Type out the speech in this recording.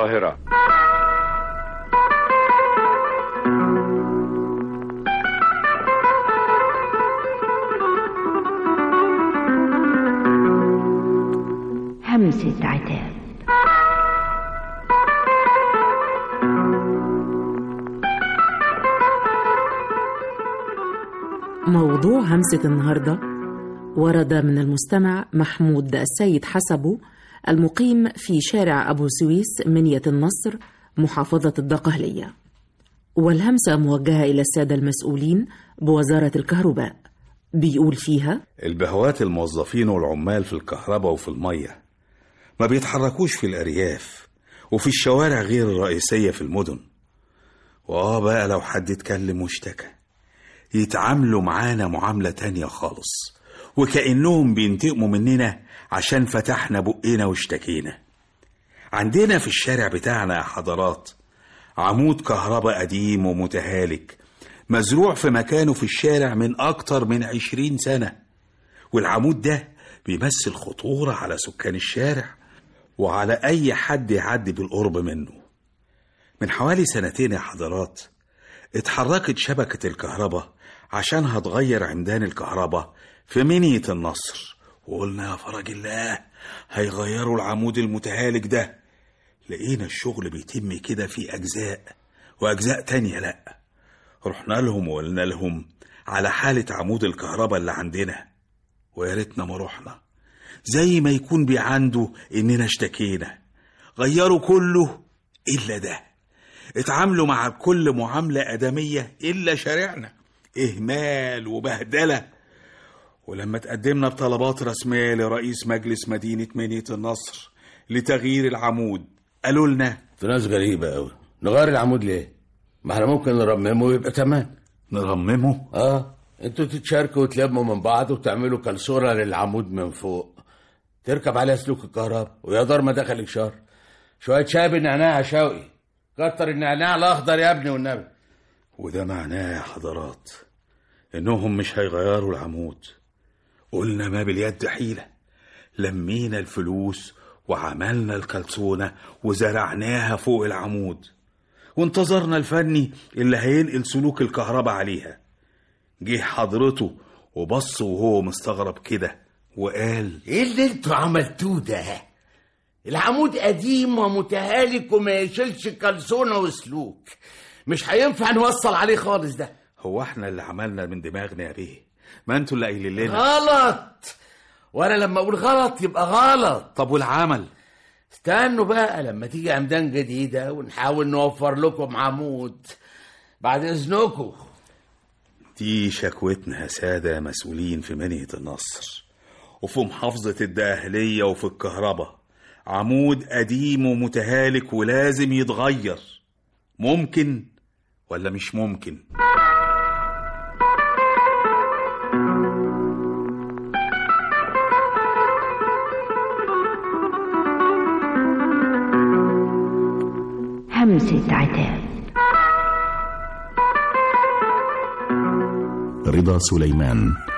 القاهرة همسة عتاب موضوع همسة النهاردة ورد من المستمع محمود السيد حسبه المقيم في شارع أبو سويس منية النصر محافظة الدقهلية والهمسة موجهة إلى السادة المسؤولين بوزارة الكهرباء بيقول فيها البهوات الموظفين والعمال في الكهرباء وفي المية ما بيتحركوش في الأرياف وفي الشوارع غير الرئيسية في المدن وآه بقى لو حد اتكلم واشتكى يتعاملوا معانا معاملة تانية خالص وكأنهم بينتقموا مننا عشان فتحنا بقنا واشتكينا عندنا في الشارع بتاعنا يا حضرات عمود كهرباء قديم ومتهالك مزروع في مكانه في الشارع من أكتر من عشرين سنة والعمود ده بيمثل خطورة على سكان الشارع وعلى أي حد يعدي بالقرب منه من حوالي سنتين يا حضرات اتحركت شبكة الكهرباء عشان هتغير عمدان الكهرباء في منية النصر وقلنا يا فرج الله هيغيروا العمود المتهالك ده لقينا الشغل بيتم كده في أجزاء وأجزاء تانية لأ رحنا لهم وقلنا لهم على حالة عمود الكهرباء اللي عندنا ويا ريتنا ما رحنا زي ما يكون بيعندوا إننا اشتكينا غيروا كله إلا ده اتعاملوا مع كل معاملة آدمية إلا شارعنا إهمال وبهدلة ولما تقدمنا بطلبات رسمية لرئيس مجلس مدينة منية النصر لتغيير العمود قالوا لنا في ناس غريبة أوي نغير العمود ليه؟ ما احنا ممكن نرممه ويبقى تمام نرممه اه انتوا تتشاركوا وتلموا من بعض وتعملوا كالصورة للعمود من فوق تركب عليها سلوك الكهرباء ويا دار ما دخلك شهر شوية شاي بالنعناع يا شوقي كتر النعناع الأخضر يا ابني والنبي وده معناه يا حضرات إنهم مش هيغيروا العمود قلنا ما باليد حيلة لمينا الفلوس وعملنا الكلسونة وزرعناها فوق العمود وانتظرنا الفني اللي هينقل سلوك الكهرباء عليها جه حضرته وبص وهو مستغرب كده وقال ايه اللي انتوا عملتوه ده العمود قديم ومتهالك وما يشيلش كلسونة وسلوك مش هينفع نوصل عليه خالص ده هو احنا اللي عملنا من دماغنا يا بيه ما انتوا اللي قايلين لنا غلط وانا لما اقول غلط يبقى غلط طب والعمل استنوا بقى لما تيجي عمدان جديدة ونحاول نوفر لكم عمود بعد اذنكم دي شكوتنا يا سادة مسؤولين في منية النصر وفي محافظة الدقهلية وفي الكهرباء عمود قديم ومتهالك ولازم يتغير ممكن ولا مش ممكن همسة عتاب رضا سليمان